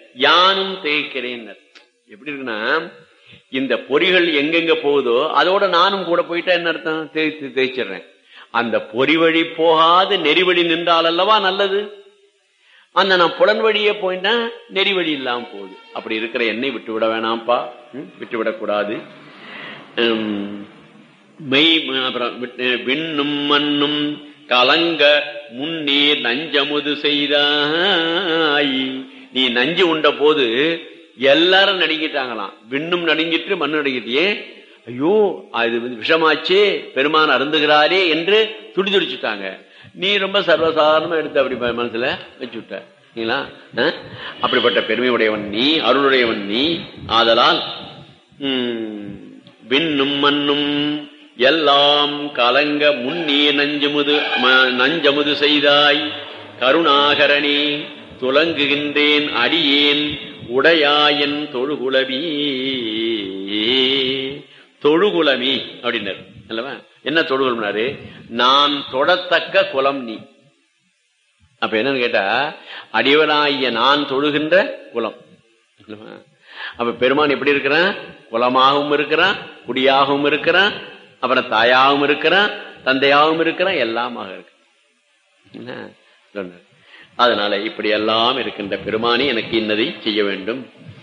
யானும் தேய்க்கிறேன் எப்படி இருக்குன்னா இந்த பொறிகள் எங்கெங்க போகுதோ அதோட நானும் கூட போயிட்டா என்ன அர்த்தம் தேய்த்து தேய்ச்சிடுறேன் அந்த பொறி வழி போகாது நெறி வழி நின்றால் அல்லவா நல்லது அந்த நான் புலன் வழியே போயிட்டா நெறி வழி இல்லாம போகுது அப்படி இருக்கிற என்னை விட்டு விட வேணாம்ப்பா ம், விட்டு விடக்கூடாது உம், மெய் அப்புறம் விட்டு- விண்ணும் மண்ணும் கலங்க முன்னே நஞ்சமுது செய்தாய் நீ நஞ்சு உண்ட போது எல்லாரும் நடுங்கிட்டாங்களாம் விண்ணும் நடுங்கிட்டு மண்ணு நடுங்கிட்டே ஐயோ அது வந்து விஷமாச்சே பெருமான் அருந்துகிறாரே என்று துடி துடிச்சுட்டாங்க நீ ரொம்ப சர்வசாதாரணமா எடுத்து அப்படி ம- மனசுல வச்சு விட்ட சரிங்களா? அஹ்? அப்படிப்பட்ட பெருமையுடையவன் நீ அருளுடையவன் நீ ஆதலால் உம், விண்ணும் மண்ணும் எல்லாம் கலங்க முன்னே நஞ்சமுது ம- நஞ்சமுது செய்தாய் கருணாகரணி துலங்குகின்றேன் அடியேன் உடையாயன் தொழுகுலவி தொழுகுலமி அப்படின்னாரு அல்லவா என்ன தொழுகுலம்னாரு நான் தொடத்தக்க குலம் நீ அப்ப என்னன்னு கேட்டா அடியவனாகிய நான் தொழுகின்ற குலம் அல்லவா? அப்ப பெருமான் எப்படி இருக்கிறான் குலமாகவும் இருக்கிறான் குடியாகவும் இருக்கிறான் அப்புறம் தாயாகவும் இருக்கிறான் தந்தையாகவும் இருக்கிறான் எல்லாமாக இருக்கு என்ன சொன்னார். அதனால இப்படி எல்லாம் இருக்கின்ற பெருமானி எனக்கு இன்னதை செய்ய வேண்டும்